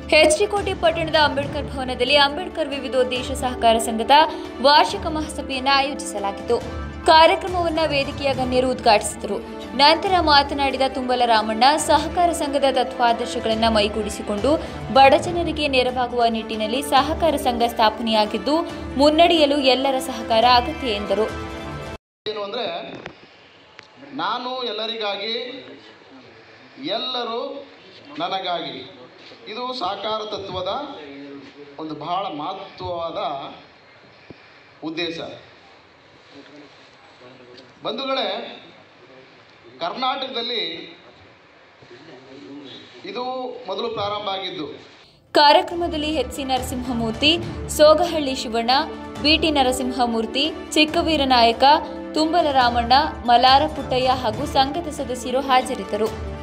ಹೆಚ್ಡಿಕೋಟೆ ಪಟ್ಟಣದ ಅಂಬೇಡ್ಕರ್ ಭವನದಲ್ಲಿ ಅಂಬೇಡ್ಕರ್ ವಿವಿಧೋದ್ದೇಶ ಸಹಕಾರ ಸಂಘದ ವಾರ್ಷಿಕ ಮಹಾಸಭೆಯನ್ನು ಆಯೋಜಿಸಲಾಗಿತ್ತು ಕಾರ್ಯಕ್ರಮವನ್ನು ವೇದಿಕೆಯ ಗಣ್ಯರು ಉದ್ಘಾಟಿಸಿದರು ನಂತರ ಮಾತನಾಡಿದ ತುಂಬಲ ರಾಮಣ್ಣ ಸಹಕಾರ ಸಂಘದ ತತ್ವಾದರ್ಶಗಳನ್ನು ಮೈಗೂಡಿಸಿಕೊಂಡು ಬಡಜನರಿಗೆ ನೆರವಾಗುವ ನಿಟ್ಟಿನಲ್ಲಿ ಸಹಕಾರ ಸಂಘ ಸ್ಥಾಪನೆಯಾಗಿದ್ದು ಮುನ್ನಡೆಯಲು ಎಲ್ಲರ ಸಹಕಾರ ಅಗತ್ಯ ಎಂದರು ಏನು ಅಂದರೆ ನಾನು ಎಲ್ಲರಿಗಾಗಿ ಎಲ್ಲರೂ ನನಗಾಗಿ ಇದು ಸಾಕಾರ ತತ್ವದ ಒಂದು ಬಹಳ ಮಹತ್ವವಾದ ಉದ್ದೇಶ ಬಂಧುಗಳೇ ಕರ್ನಾಟಕದಲ್ಲಿ ಇದು ಮೊದಲು ಪ್ರಾರಂಭ ಆಗಿದ್ದು ಕಾರ್ಯಕ್ರಮದಲ್ಲಿ ಎಚ್ಸಿ ನರಸಿಂಹಮೂರ್ತಿ ಸೋಗಹಳ್ಳಿ ಶಿವಣ್ಣ ಬಿಟಿ ನರಸಿಂಹಮೂರ್ತಿ ಚಿಕ್ಕವೀರನಾಯಕ ತುಂಬಲ ರಾಮಣ್ಣ ಮಲಾರ ಪುಟ್ಟಯ್ಯ ಹಾಗೂ ಸಂಘದ ಸದಸ್ಯರು ಹಾಜರಿದ್ದರು